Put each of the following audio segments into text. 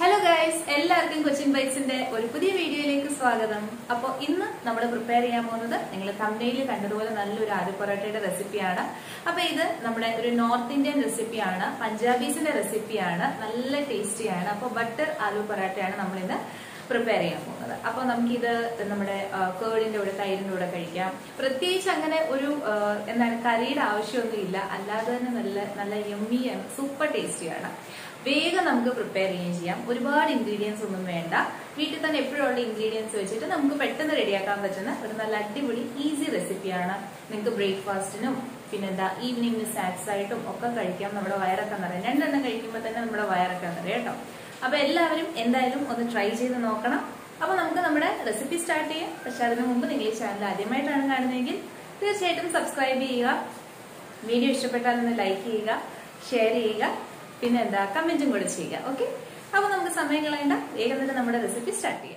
hello guys എല്ലാവർക്കും കൊച്ചിൻ ബൈറ്റ്സിന്റെ ഒരു പുതിയ വീഡിയോയിലേക്ക് സ്വാഗതം അപ്പോൾ ഇന്ന് നമ്മൾ പ്രിപ്പയർ ചെയ്യാൻ പോകുന്നത് നിങ്ങൾ തമിഴിൽ കണ്ടതുപോലെ നല്ലൊരു ആലു പൊറോട്ടയുടെ റെസിപ്പിയാണ് അപ്പൊ ഇത് നമ്മുടെ ഒരു നോർത്ത് ഇന്ത്യൻ റെസിപ്പിയാണ് പഞ്ചാബീസിന്റെ റെസിപ്പിയാണ് നല്ല ടേസ്റ്റിയാണ് അപ്പോൾ ബട്ടർ ആലു പൊറോട്ടയാണ് നമ്മൾ ഇന്ന് പ്രിപ്പയർ ചെയ്യാൻ പോകുന്നത് അപ്പോൾ നമുക്കിത് നമ്മുടെ കേടിന്റെ കൂടെ തൈരിന്റെ കൂടെ കഴിക്കാം പ്രത്യേകിച്ച് അങ്ങനെ ഒരു ആ, എന്താണ് കറിയുടെ ആവശ്യമൊന്നുമില്ല അല്ലാതെ തന്നെ നല്ല നല്ല യമ്മിയാണ് സൂപ്പർ ടേസ്റ്റിയാണ് വേഗം നമുക്ക് പ്രിപ്പയർ ചെയ്യുകയും ചെയ്യാം ഒരുപാട് ഇൻഗ്രീഡിയൻസ് ഒന്നും വേണ്ട വീട്ടിൽ തന്നെ എപ്പോഴും ഉള്ള ഇൻഗ്രീഡിയൻസ് വെച്ചിട്ട് നമുക്ക് പെട്ടെന്ന് റെഡിയാക്കാൻ പറ്റുന്ന ഒരു നല്ല അടിപൊളി ഈസി റെസിപ്പിയാണ് നിങ്ങൾക്ക് ബ്രേക്ക്ഫാസ്റ്റിനും പിന്നെന്താ ഈവനിങ്ങിന് സ്നാക്സ് ആയിട്ടും ഒക്കെ കഴിക്കാം നമ്മുടെ വയറൊക്കെ നിറയും രണ്ടെണ്ണം കഴിക്കുമ്പോൾ തന്നെ നമ്മുടെ വയറൊക്കെ നിറയും കേട്ടോ അപ്പൊ എല്ലാവരും എന്തായാലും ഒന്ന് ട്രൈ ചെയ്ത് നോക്കണം അപ്പൊ നമുക്ക് നമ്മുടെ റെസിപ്പി സ്റ്റാർട്ട് ചെയ്യാം പക്ഷെ അതിനു മുമ്പ് നിങ്ങൾ ഈ ചാനൽ ആദ്യമായിട്ടാണ് കാണുന്നതെങ്കിൽ തീർച്ചയായിട്ടും സബ്സ്ക്രൈബ് ചെയ്യുക വീഡിയോ ഇഷ്ടപ്പെട്ടാൽ ഒന്ന് ലൈക്ക് ചെയ്യുക ഷെയർ ചെയ്യുക പിന്നെ എന്താ കമന്റും കൂടെ ചെയ്യുക ഓക്കെ അപ്പൊ നമുക്ക് സമയം കളയണ്ട വേഗം തന്നെ നമ്മുടെ റെസിപ്പി സ്റ്റാർട്ട് ചെയ്യാം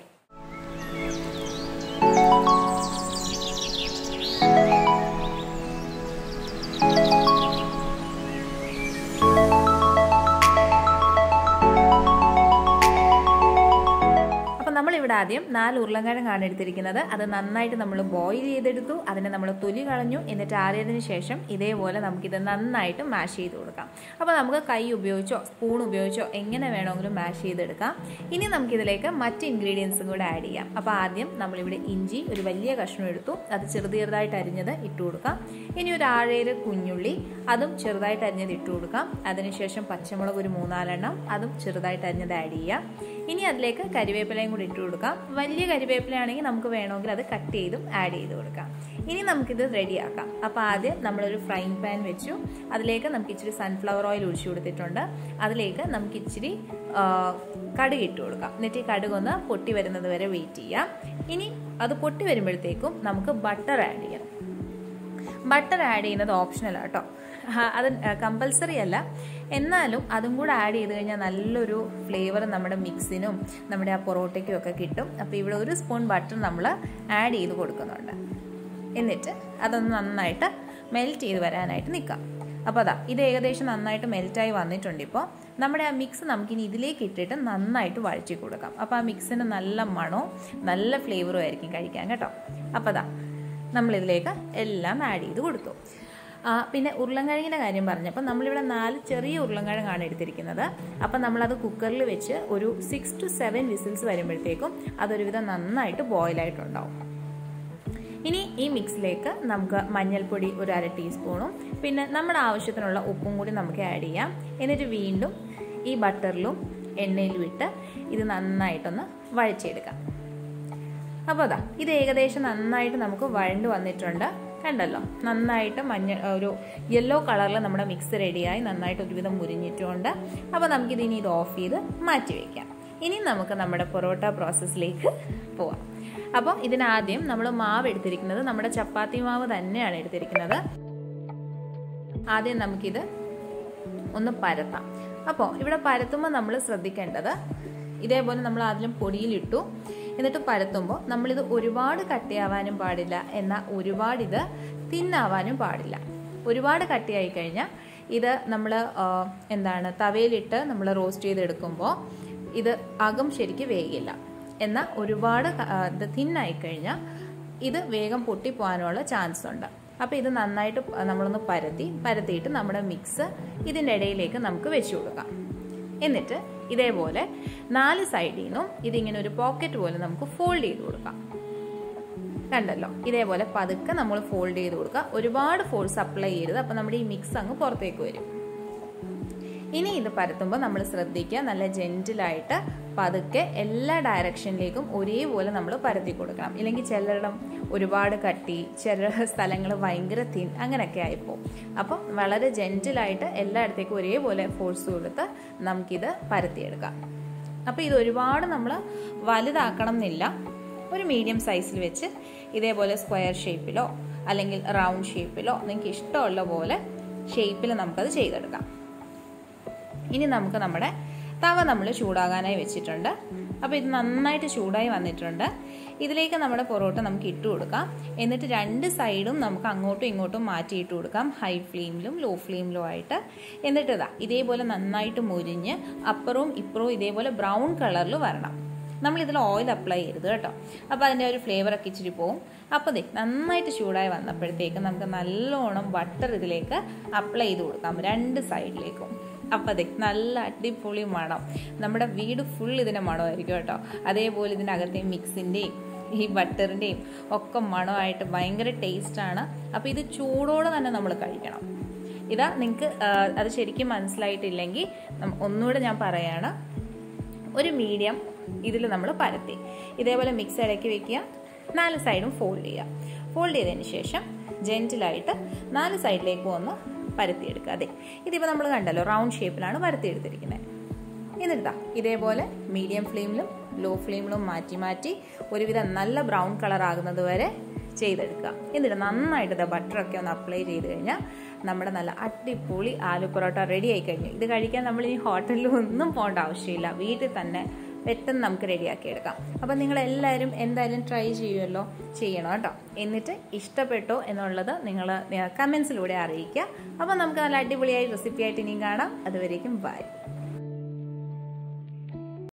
അപ്പം നമ്മളിവിടെ ആദ്യം നാല് ഉരുളൻകിഴങ്ങാണ് എടുത്തിരിക്കുന്നത് അത് നന്നായിട്ട് നമ്മൾ ബോയിൽ ചെയ്തെടുത്തു അതിനെ നമ്മൾ തൊലി കളഞ്ഞു എന്നിട്ട് ആറിയതിന് ശേഷം ഇതേപോലെ നമുക്കിത് നന്നായിട്ട് മാഷ് ചെയ്ത് കൊടുക്കാം അപ്പോൾ നമുക്ക് കൈ ഉപയോഗിച്ചോ സ്പൂൺ ഉപയോഗിച്ചോ എങ്ങനെ വേണമെങ്കിലും മാഷ് ചെയ്തെടുക്കാം ഇനി നമുക്കിതിലേക്ക് മറ്റ് ഇൻഗ്രീഡിയൻസും കൂടെ ആഡ് ചെയ്യാം അപ്പോൾ ആദ്യം നമ്മളിവിടെ ഇഞ്ചി ഒരു വലിയ കഷ്ണം എടുത്തു അത് ചെറുത് ചെറുതായിട്ട് അരിഞ്ഞത് ഇട്ട് കൊടുക്കാം ഇനി ഒരു ആഴേര് കുഞ്ഞുള്ളി അതും ചെറുതായിട്ട് അരിഞ്ഞത് ഇട്ട് കൊടുക്കാം അതിനുശേഷം പച്ചമുളക് ഒരു മൂന്നാലെണ്ണം അതും ചെറുതായിട്ട് അരിഞ്ഞത് ആഡ് ചെയ്യാം ഇനി അതിലേക്ക് കരിവേപ്പിലയും കൂടി ഇട്ട് കൊടുക്കാം വലിയ കരിവേപ്പിലയാണെങ്കിൽ നമുക്ക് വേണമെങ്കിൽ അത് കട്ട് ചെയ്തും ആഡ് ചെയ്ത് കൊടുക്കാം ഇനി നമുക്കിത് റെഡിയാക്കാം അപ്പോൾ ആദ്യം നമ്മളൊരു ഫ്രൈങ് പാൻ വെച്ചു അതിലേക്ക് നമുക്ക് ഇച്ചിരി സൺഫ്ലവർ ഓയിൽ ഒഴിച്ചു കൊടുത്തിട്ടുണ്ട് അതിലേക്ക് നമുക്ക് ഇച്ചിരി ആ, കടുക് ഇട്ട് കൊടുക്കാം എന്നിട്ട് ഈ കടുക് ഒന്ന് പൊട്ടി വരുന്നത് വരെ വെയിറ്റ് ചെയ്യാം ഇനി അത് പൊട്ടി വരുമ്പോഴത്തേക്കും നമുക്ക് ബട്ടർ ആഡ് ചെയ്യാം ബട്ടർ ആഡ് ചെയ്യുന്നത് ഓപ്ഷണൽ കേട്ടോ അത് കമ്പൽസറി അല്ല എന്നാലും അതും കൂടെ ആഡ് ചെയ്ത് കഴിഞ്ഞാൽ നല്ലൊരു ഫ്ലേവർ നമ്മുടെ മിക്സിനും നമ്മുടെ ആ പൊറോട്ടയ്ക്കും ഒക്കെ കിട്ടും അപ്പോൾ ഇവിടെ ഒരു സ്പൂൺ ബട്ടർ നമ്മൾ ആഡ് ചെയ്ത് കൊടുക്കുന്നുണ്ട് എന്നിട്ട് അതൊന്ന് നന്നായിട്ട് മെൽറ്റ് ചെയ്ത് വരാനായിട്ട് നിൽക്കാം അപ്പോൾ അതാ ഇത് ഏകദേശം നന്നായിട്ട് മെൽറ്റായി വന്നിട്ടുണ്ട് ഇപ്പോൾ നമ്മുടെ ആ മിക്സ് നമുക്കിനി ഇതിലേക്ക് ഇട്ടിട്ട് നന്നായിട്ട് വഴറ്റി കൊടുക്കാം അപ്പോൾ ആ മിക്സിന് നല്ല മണവും നല്ല ഫ്ലേവറും ആയിരിക്കും കഴിക്കാൻ കേട്ടോ അപ്പോൾ അതാ നമ്മളിതിലേക്ക് എല്ലാം ആഡ് ചെയ്ത് കൊടുത്തു ആ, പിന്നെ ഉരുളൻകിഴങ്ങിൻ്റെ കാര്യം പറഞ്ഞപ്പോൾ നമ്മളിവിടെ നാല് ചെറിയ ഉരുളൻകിഴങ്ങാണ് എടുത്തിരിക്കുന്നത് അപ്പം നമ്മളത് കുക്കറിൽ വെച്ച് ഒരു സിക്സ് ടു സെവൻ വിസിൽസ് വരുമ്പോഴത്തേക്കും അതൊരുവിധം നന്നായിട്ട് ബോയിലായിട്ടുണ്ടാവും ഇനി ഈ മിക്സിലേക്ക് നമുക്ക് മഞ്ഞൾപ്പൊടി ഒരു അര ടീസ്പൂണും പിന്നെ നമ്മുടെ ആവശ്യത്തിനുള്ള ഉപ്പും കൂടി നമുക്ക് ആഡ് ചെയ്യാം എന്നിട്ട് വീണ്ടും ഈ ബട്ടറിലും എണ്ണയിലും ഇട്ട് ഇത് നന്നായിട്ടൊന്ന് വഴച്ചെടുക്കാം അപ്പോൾ അതാ ഇത് ഏകദേശം നന്നായിട്ട് നമുക്ക് വഴണ്ട് വന്നിട്ടുണ്ട് കണ്ടല്ലോ നന്നായിട്ട് മഞ്ഞ ഒരു യെല്ലോ കളറിൽ നമ്മുടെ മിക്സ് റെഡിയായി നന്നായിട്ട് ഒരുവിധം മുരിഞ്ഞിട്ടുണ്ട് അപ്പോൾ നമുക്കിത് ഇനി ഇത് ഓഫ് ചെയ്ത് മാറ്റി വയ്ക്കാം ഇനി നമുക്ക് നമ്മുടെ പൊറോട്ട പ്രോസസ്സിലേക്ക് പോവാം അപ്പോൾ ഇതിനാദ്യം നമ്മൾ മാവ് എടുത്തിരിക്കുന്നത് നമ്മുടെ ചപ്പാത്തി മാവ് തന്നെയാണ് എടുത്തിരിക്കുന്നത് ആദ്യം നമുക്കിത് ഒന്ന് പരത്താം അപ്പോൾ ഇവിടെ പരത്തുമ്പോൾ നമ്മൾ ശ്രദ്ധിക്കേണ്ടത് ഇതേപോലെ നമ്മൾ ആദ്യം പൊടിയിലിട്ടു എന്നിട്ട് പരത്തുമ്പോൾ നമ്മളിത് ഒരുപാട് കട്ടിയാവാനും പാടില്ല എന്നാൽ ഒരുപാട് ഇത് തിന്നാവാനും പാടില്ല ഒരുപാട് കട്ടിയായി കഴിഞ്ഞാൽ ഇത് നമ്മൾ എന്താണ് തവയിലിട്ട് നമ്മൾ റോസ്റ്റ് ചെയ്തെടുക്കുമ്പോൾ ഇത് അകം ശരിക്ക് വേകില്ല എന്നാൽ ഒരുപാട് ക- ആ, ഇത് തിന്നായി കഴിഞ്ഞാൽ ഇത് വേഗം പൊട്ടിപ്പോകാനുള്ള ചാൻസ് ഉണ്ട് അപ്പോൾ ഇത് നന്നായിട്ട് പ- നമ്മളൊന്ന് പരത്തി പരത്തിയിട്ട് നമ്മുടെ മിക്സ് ഇതിൻ്റെ ഇടയിലേക്ക് നമുക്ക് വെച്ച് കൊടുക്കാം എന്നിട്ട് ഇതേപോലെ നാല് സൈഡിൽ നിന്നും ഇതിങ്ങനെ ഒരു പോക്കറ്റ് പോലെ നമുക്ക് ഫോൾഡ് ചെയ്ത് കൊടുക്കാം കണ്ടല്ലോ ഇതേപോലെ പതുക്കെ നമ്മൾ ഫോൾഡ് ചെയ്ത് കൊടുക്കുക ഒരുപാട് ഫോഴ്സ് അപ്ലൈ ചെയ്യരുത് അപ്പോൾ നമ്മുടെ ഈ മിക്സ് അങ്ങ് പുറത്തേക്ക് വരും ഇനി ഇത് പരത്തുമ്പോൾ നമ്മൾ ശ്രദ്ധിക്കുക നല്ല ജെൻറ്റിലായിട്ട് പതുക്കെ എല്ലാ ഡയറക്ഷനിലേക്കും ഒരേപോലെ നമ്മൾ പരത്തി കൊടുക്കണം ഇല്ലെങ്കിൽ ചിലരിടം ഒരുപാട് കട്ടി ചില സ്ഥലങ്ങൾ ഭയങ്കര തിൻ അങ്ങനെയൊക്കെ ആയിപ്പോവും അപ്പം വളരെ ജെൻറ്റിലായിട്ട് എല്ലായിടത്തേക്കും ഒരേപോലെ ഫോഴ്സ് കൊടുത്ത് നമുക്കിത് പരത്തിയെടുക്കാം അപ്പോൾ ഇത് ഒരുപാട് നമ്മൾ വലുതാക്കണം എന്നില്ല ഒരു മീഡിയം സൈസിൽ വെച്ച് ഇതേപോലെ സ്ക്വയർ ഷേപ്പിലോ അല്ലെങ്കിൽ റൗണ്ട് ഷേപ്പിലോ നിങ്ങൾക്ക് ഇഷ്ടമുള്ള പോലെ ഷേപ്പിൽ നമുക്കത് ചെയ്തെടുക്കാം ഇനി നമുക്ക് നമ്മുടെ തവ നമ്മൾ ചൂടാകാനായി വെച്ചിട്ടുണ്ട് അപ്പോൾ ഇത് നന്നായിട്ട് ചൂടായി വന്നിട്ടുണ്ട് ഇതിലേക്ക് നമ്മുടെ പൊറോട്ട നമുക്ക് ഇട്ട് കൊടുക്കാം എന്നിട്ട് രണ്ട് സൈഡും നമുക്ക് അങ്ങോട്ടും ഇങ്ങോട്ടും മാറ്റി ഇട്ട് കൊടുക്കാം ഹൈ ഫ്ലെയിമിലും ലോ ഫ്ലെയിമിലും ആയിട്ട് എന്നിട്ട് ഇതാ ഇതേപോലെ നന്നായിട്ട് മുരിഞ്ഞ് അപ്പുറവും ഇപ്പുറവും ഇതേപോലെ ബ്രൗൺ കളറിൽ വരണം നമ്മൾ ഇതിൽ ഓയിൽ അപ്ലൈ ചെയ്യരുത് കേട്ടോ അപ്പോൾ അതിൻ്റെ ഒരു ഫ്ലേവറൊക്കെ ഇച്ചിരി പോവും അപ്പോൾ ദേ നന്നായിട്ട് ചൂടായി വന്നപ്പോഴത്തേക്ക് നമുക്ക് നല്ലോണം ബട്ടർ ഇതിലേക്ക് അപ്ലൈ ചെയ്ത് കൊടുക്കാം രണ്ട് സൈഡിലേക്കും അപ്പോൾ അതെ നല്ല അടിപൊളി മണം നമ്മുടെ വീട് ഫുൾ ഇതിൻ്റെ മണമായിരിക്കും കേട്ടോ അതേപോലെ ഇതിനകത്തെ മിക്സിൻ്റെയും ഈ ബട്ടറിൻ്റെയും ഒക്കെ മണമായിട്ട് ഭയങ്കര ടേസ്റ്റാണ് അപ്പോൾ ഇത് ചൂടോടെ തന്നെ നമ്മൾ കഴിക്കണം ഇതാ നിങ്ങൾക്ക് അത് ശരിക്കും മനസ്സിലായിട്ടില്ലെങ്കിൽ ഒന്നുകൂടെ ഞാൻ പറയാണ് ഒരു മീഡിയം ഇതിൽ നമ്മൾ പരത്തി ഇതേപോലെ മിക്സ് ഇടയ്ക്ക് വെക്കുക നാല് സൈഡും ഫോൾഡ് ചെയ്യുക ഫോൾഡ് ചെയ്തതിന് ശേഷം ജെൻറ്റിലായിട്ട് നാല് സൈഡിലേക്കും ഒന്ന് പരത്തിയെടുക്കുക അതെ ഇതിപ്പോൾ നമ്മൾ കണ്ടല്ലോ റൗണ്ട് ഷേപ്പിലാണ് പരത്തിയെടുത്തിരിക്കുന്നത് എന്നിട്ടാ ഇതേപോലെ മീഡിയം ഫ്ലെയിമിലും ലോ ഫ്ലെയിമിലും മാറ്റി മാറ്റി ഒരുവിധം നല്ല ബ്രൗൺ കളർ ആകുന്നത് വരെ ചെയ്തെടുക്കുക എന്നിട്ട് നന്നായിട്ട് ഇത് ബട്ടറൊക്കെ ഒന്ന് അപ്ലൈ ചെയ്ത് കഴിഞ്ഞാൽ നമ്മുടെ നല്ല അടിപൊളി ആലു പൊറോട്ട റെഡി ആയി കഴിഞ്ഞു ഇത് കഴിക്കാൻ നമ്മൾ ഈ ഹോട്ടലിൽ ഒന്നും പോകേണ്ട ആവശ്യമില്ല വീട്ടിൽ തന്നെ പെട്ടെന്ന് നമുക്ക് റെഡിയാക്കി എടുക്കാം അപ്പം നിങ്ങൾ എല്ലാവരും എന്തായാലും ട്രൈ ചെയ്യുമല്ലോ ചെയ്യണം കേട്ടോ എന്നിട്ട് ഇഷ്ടപ്പെട്ടോ എന്നുള്ളത് നിങ്ങൾ കമൻസിലൂടെ അറിയിക്കുക അപ്പം നമുക്ക് നല്ല അടിപൊളിയായി റെസിപ്പി ആയിട്ട് ഇനിയും കാണാം അതുവരേക്കും ബൈ